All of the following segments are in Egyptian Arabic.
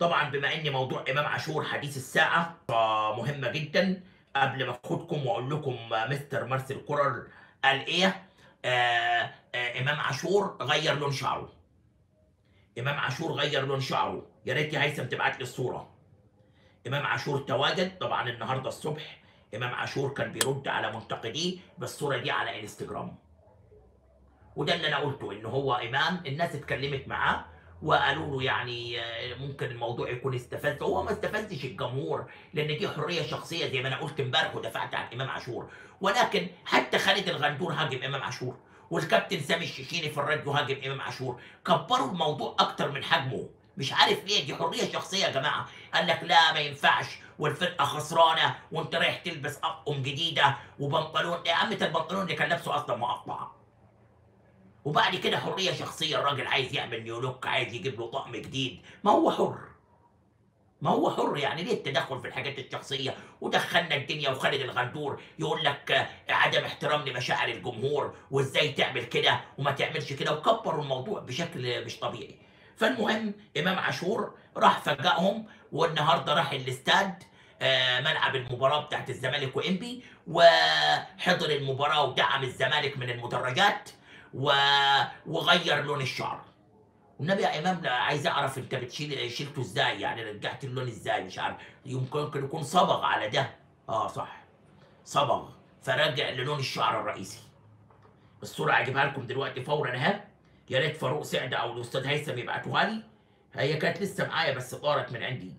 طبعا بما ان موضوع امام عاشور حديث الساعه فمهمه جدا قبل ما اخدكم واقول لكم مستر مارسيل كورر قال ايه آه آه امام عاشور غير لون شعره امام عاشور غير لون شعره يا ريت يا هيثم تبعت لي الصوره امام عاشور تواجد طبعا النهارده الصبح امام عاشور كان بيرد على منتقديه بالصوره دي على انستجرام وده اللي انا قلته ان هو امام الناس اتكلمت معاه وقالوا له يعني آه، ممكن الموضوع يكون استفز هو ما استفزش الجمهور لان دي حريه شخصيه زي ما انا قلت امبارح ودافعت عن امام عاشور ولكن حتى خالد الغندور هاجم امام عاشور والكابتن سامي الشيشيني في الراديو هاجم امام عاشور كبروا الموضوع اكتر من حجمه مش عارف ليه دي حريه شخصيه يا جماعه قال لك لا ما ينفعش والفرقه خسرانه وانت رايح تلبس اطقم جديده وبنطلون يا عم ده البنطلون اللي كان لابسه اصلا مقطع وبعد كده حريه شخصيه الراجل عايز يعمل نيو لوك عايز يجيب له طقم جديد ما هو حر ما هو حر يعني ليه التدخل في الحاجات الشخصيه ودخلنا الدنيا وخالد الغندور يقول لك آه، عدم احترام لمشاعر الجمهور وازاي تعمل كده وما تعملش كده وكبروا الموضوع بشكل مش طبيعي فالمهم امام عاشور راح فاجئهم والنهارده راح الاستاد آه، ملعب المباراه بتاعت الزمالك وانبي وحضر المباراه ودعم الزمالك من المدرجات و... وغير لون الشعر والنبي يا امام لا عايز اعرف انت بتشيل شيلته ازاي يعني رجعت اللون ازاي مش عارف يمكن ممكن يكون صبغ على ده اه صح صبغ فرجع للون الشعر الرئيسي الصوره اجيبها لكم دلوقتي فورا اهي يا ريت فاروق سعد او الاستاذ هيثم يبعتوها لي هي كانت لسه معايا بس طارت من عندي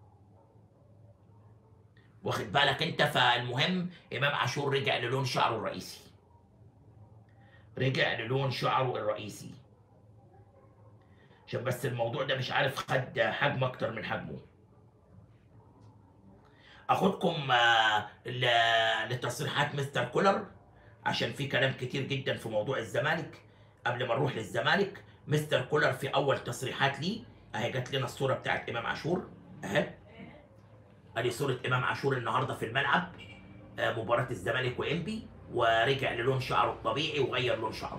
واخد بالك انت فالمهم امام عاشور رجع للون شعره الرئيسي رجع للون شعره الرئيسي عشان بس الموضوع ده مش عارف خد حجم اكتر من حجمه اخدكم آه، ل- لتصريحات مستر كولر عشان في كلام كتير جدا في موضوع الزمالك قبل ما نروح للزمالك مستر كولر في اول تصريحات ليه اهي جات لنا الصوره بتاعت امام عاشور اهي ادي صوره امام عاشور النهارده في الملعب آه، مباراه الزمالك وانبي ورجع للون شعره الطبيعي وغير لون شعره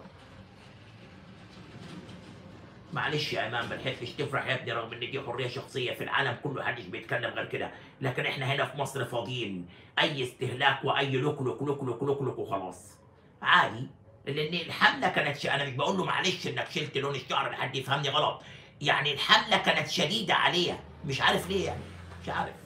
معلش يا امام ما لحقتش تفرح يا ابني رغم ان دي حريه شخصيه في العالم كله محدش بيتكلم غير كده لكن احنا هنا في مصر فاضيين اي استهلاك واي لوك لوك لوك لوك لوك لوك وخلاص عادي لان الحمله كانت ش... انا مش بقول له معلش انك شلت لون الشعر لحد يفهمني غلط يعني الحمله كانت شديده عليها مش عارف ليه يعني مش عارف